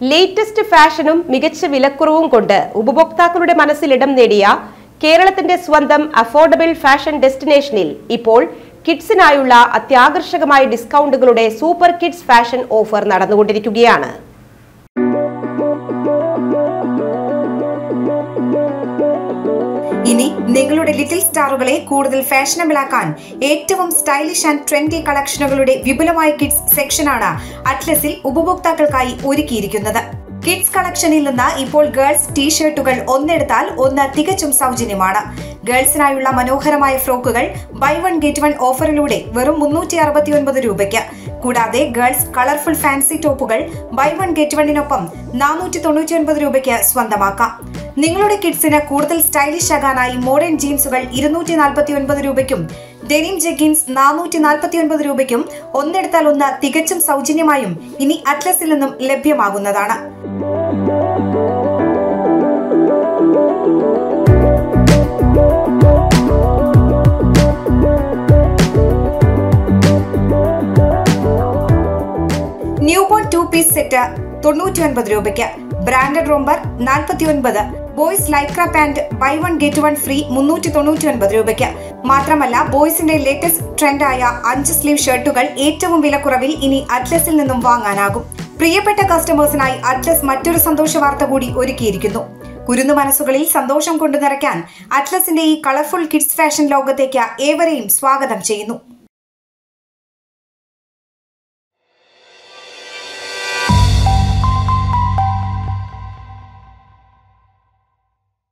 latest ഫാഷനും മികച്ച വിലക്കുറവും കൊണ്ട് ഉപഭോക്താക്കളുടെ മനസ്സിൽ ഇടം നേടിയ കേരളത്തിന്റെ സ്വന്തം അഫോർഡബിൾ ഫാഷൻ ഡെസ്റ്റിനേഷനിൽ ഇപ്പോൾ കിഡ്സിനായുള്ള അത്യാകർഷകമായ ഡിസ്കൗണ്ടുകളുടെ സൂപ്പർ കിഡ്സ് ഫാഷൻ ഓഫർ നടന്നുകൊണ്ടിരിക്കുകയാണ് ഇനി നിങ്ങളുടെ ലിറ്റിൽ സ്റ്റാറുകളെ കൂടുതൽ ഫാഷനബിൾ ആക്കാൻ ഏറ്റവും സ്റ്റൈലിഷ് ആൻഡ് ട്രെൻഡി കളക്ഷനുകളുടെ വിപുലമായ കിഡ്സ് സെക്ഷനാണ് അറ്റ്ലസിൽ ഉപഭോക്താക്കൾക്കായി ഒരുക്കിയിരിക്കുന്നത് കിഡ്സ് കളക്ഷനിൽ നിന്ന് ഇപ്പോൾ ഗേൾസ് ടീഷർട്ടുകൾ ഒന്നെടുത്താൽ ഒന്ന് തികച്ചും സൗജന്യമാണ് ഗേൾസിനായുള്ള മനോഹരമായ ഫ്രോക്കുകൾ ബൈ വൺ ഗെറ്റ് വൺ ഓഫറിലൂടെ വെറും മുന്നൂറ്റി അറുപത്തി ഒൻപത് രൂപയ്ക്ക് കൂടാതെ ഗേൾസ് കളർഫുൾ ഫാൻസി ടോപ്പുകൾ ബൈ വൺ ഗെറ്റ് വണ്ണിനൊപ്പം നാനൂറ്റി തൊണ്ണൂറ്റി ഒൻപത് രൂപയ്ക്ക് സ്വന്തമാക്കാം നിങ്ങളുടെ കിഡ്സിന് കൂടുതൽ സ്റ്റൈലിഷ് ആകാനായി മോഡേൺ ജീൻസുകൾ ഇരുന്നൂറ്റി നാൽപ്പത്തി ഒൻപത് രൂപയ്ക്കും ഡെനിം ജെഗിൻസ് നാനൂറ്റി നാൽപ്പത്തി ഒൻപത് രൂപയ്ക്കും ഒന്നെടുത്താൽ ഒന്ന് തികച്ചും സൗജന്യമായും ഇനി അറ്റ്ലസിൽ നിന്നും ലഭ്യമാകുന്നതാണ് new born two piece set തൊണ്ണൂറ്റി ഒൻപത് രൂപയ്ക്ക് ബ്രാൻഡഡ് റോംബർ നാൽപ്പത്തി ഒൻപത് boys lycra pant buy one get one free മുന്നൂറ്റി തൊണ്ണൂറ്റി ഒൻപത് രൂപയ്ക്ക് മാത്രമല്ല ബോയ്സിന്റെ ലേറ്റസ്റ്റ് ട്രെൻഡായ അഞ്ച് സ്ലീവ് ഷർട്ടുകൾ ഏറ്റവും വിലക്കുറവിൽ ഇനി അറ്റ്ലസിൽ നിന്നും വാങ്ങാനാകും പ്രിയപ്പെട്ട കസ്റ്റമേഴ്സിനായി അറ്റ്ലസ് മറ്റൊരു സന്തോഷ വാർത്ത കൂടി ഒരുക്കിയിരിക്കുന്നു കുരുന്നു മനസ്സുകളിൽ സന്തോഷം കൊണ്ടു നിറയ്ക്കാൻ അറ്റ്ലസിന്റെ ഈ കളർഫുൾ കിഡ്സ് ഫാഷൻ ലോകത്തേക്ക് ഏവരെയും സ്വാഗതം ചെയ്യുന്നു